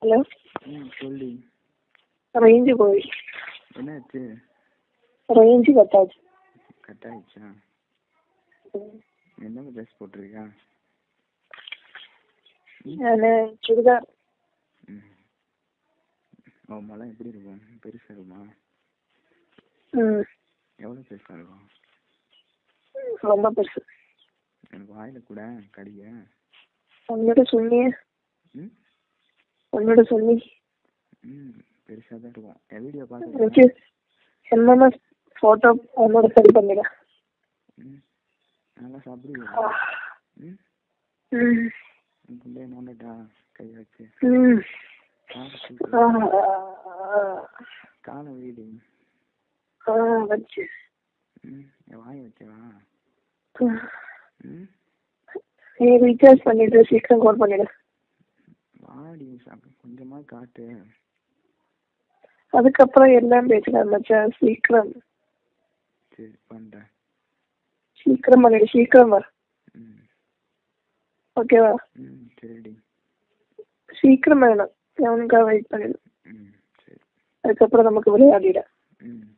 Hello ம் சொல்லி range போய் என்னாச்சு ரேஞ்சு கட்டாச்சு கட் ஆயிடுச்சா என்ன ட்ரெஸ் போட்டிருக்கா நான் சுடிதார் ம் உன் மலம் எப்படி இருக்கும் பெருசாக இருக்குமா ம் எவ்வளோ பெருசாக இருக்கும் ரொம்ப பெருசு எனக்கு வாயில் கூட கடிக்க உன்னோட சொன்னியே ம் உன்னோட சொல்லி ம் பெருசாக தான் இருக்கும் என் வீடியோ பார்த்து எனக்கு என்னென்ன ஃபோட்டோ உன்னோட சரி பண்ணிடு ம் நல்லா சாப்பிடுவீங்க ம் ம் உங்களுக்குள்ளே நோண்டட்டா கை வச்சு ம் காலை ஆ, தூக்கு. காலை வீடு ஆ, வச்சு ம் என் வாயை வச்சவா ம் நீ ரீசார்ஜ் பண்ணிட்டு சீக்கிரம் கால் பண்ணிடு வாடி சாப்பிட்டு கொஞ்சமாக காட்டு அதுக்கப்புறம் எல்லாம் பேசலாம் மச்சான் சீக்கிரம் சரி பண்ணுறேன் சீக்கிரம் பண்ணிடு சீக்கிரம் வா ம் ஓகேவா ம் சரிடி சீக்கிரம் வேணும் அவனுக்காக வெயிட் பண்ணிடு ம் சரி அதுக்கப்புறம் நமக்கு விளையாடிட ம்